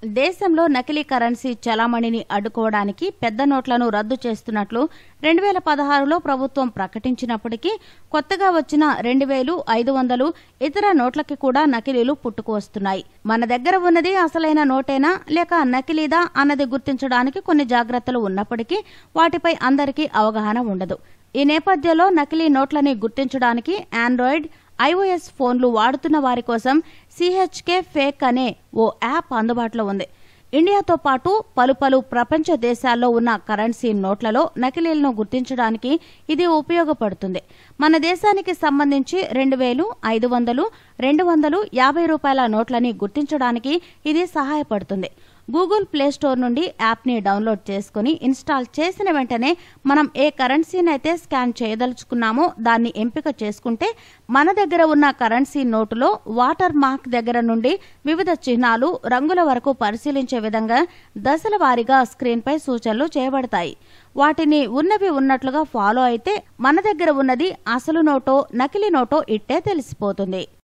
దేశంలో నకిలీ కరెన్సీ చలామణిని అడ్డుకోవడానికి పెద్ద నోట్లను రద్దు చేస్తున్నట్లు రెండు వేల పదహారులో ప్రభుత్వం ప్రకటించినప్పటికీ కొత్తగా వచ్చిన రెండు వేలు ఐదు వందలు ఇతర నోట్లకి కూడా నకిలీలు పుట్టుకువస్తున్నాయి మన దగ్గర ఉన్నది అసలైన నోటేనా లేక నకిలీదా అన్నది గుర్తించడానికి కొన్ని జాగ్రత్తలు ఉన్నప్పటికీ వాటిపై అందరికీ అవగాహన ఉండదు ఈ నేపథ్యంలో నకిలీ నోట్లని గుర్తించడానికి ఆండ్రాయిడ్ ఐఓఎస్ ఫోన్లు వాడుతున్న వారి కోసం సిహెచ్కే ఫేక్ అనే ఓ యాప్ అందుబాటులో ఉంది ఇండియాతో పాటు పలు పలు ప్రపంచ దేశాల్లో ఉన్న కరెన్సీ నోట్లలో నకిలీలను గుర్తించడానికి ఇది ఉపయోగపడుతుంది మన దేశానికి సంబంధించి రెండు వేలు ఐదు వందలు రెండు వందలు యాభై రూపాయల నోట్లని గుర్తించడానికి ఇది సహాయపడుతుంది గూగుల్ ప్లే స్టోర్ నుండి యాప్ని డౌన్లోడ్ చేసుకుని ఇన్స్టాల్ చేసిన వెంటనే మనం ఏ కరెన్సీని అయితే స్కాన్ చేయదలుచుకున్నామో దాన్ని ఎంపిక చేసుకుంటే మన దగ్గర ఉన్న కరెన్సీ నోటులో వాటర్ మార్క్ దగ్గర నుండి వివిధ చిహ్నాలు రంగుల వరకు పరిశీలించే విధంగా దశల వారీగా స్క్రీన్పై సూచనలు చేయబడతాయి వాటిని ఉన్నవి ఉన్నట్లుగా ఫాలో అయితే మన దగ్గర ఉన్నది అసలు నోటో నకిలీ నోటో ఇట్టే తెలిసిపోతుంది